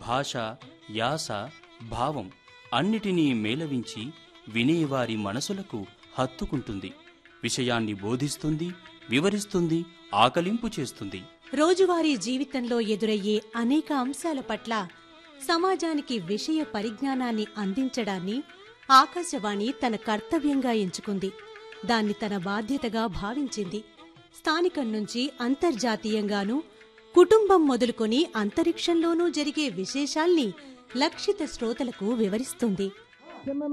భాష యాస భావం అన్నిటినీ మేళవించి వినేవారి మనసులకు హత్తుకుంటుంది విషయాన్ని బోధిస్తుంది వివరిస్తుంది ఆకలింపు చేస్తుంది రోజువారీ జీవితంలో ఎదురయ్యే అనేక అంశాల పట్ల సమాజానికి విషయ పరిజ్ఞానాన్ని అందించడాన్ని ఆకాశవాణి తన కర్తవ్యంగా ఎంచుకుంది దాన్ని తన బాధ్యతగా భావించింది స్థానికం నుంచి అంతర్జాతీయంగానూ కుటుంబం మొదలుకొని అంతరిక్షంలోనూ జరిగే విశేషాల్ని లక్షిత శ్రోతలకు వివరిస్తుంది